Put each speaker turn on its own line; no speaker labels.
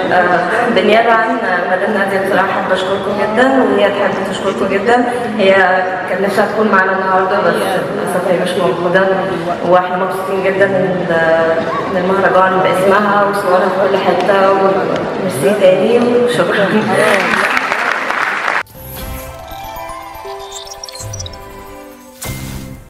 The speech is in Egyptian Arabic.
آه، بالنيابة عن مدام نادية بصراحة حابة أشكركم جدا وهي تحب تشكركم جدا هي كان نفسها تكون معانا النهاردة بس للأسف هي مش موجودة واحنا مبسوطين جدا من من المهرجان باسمها وصورها في كل حتة وميرسي تاني وشكرا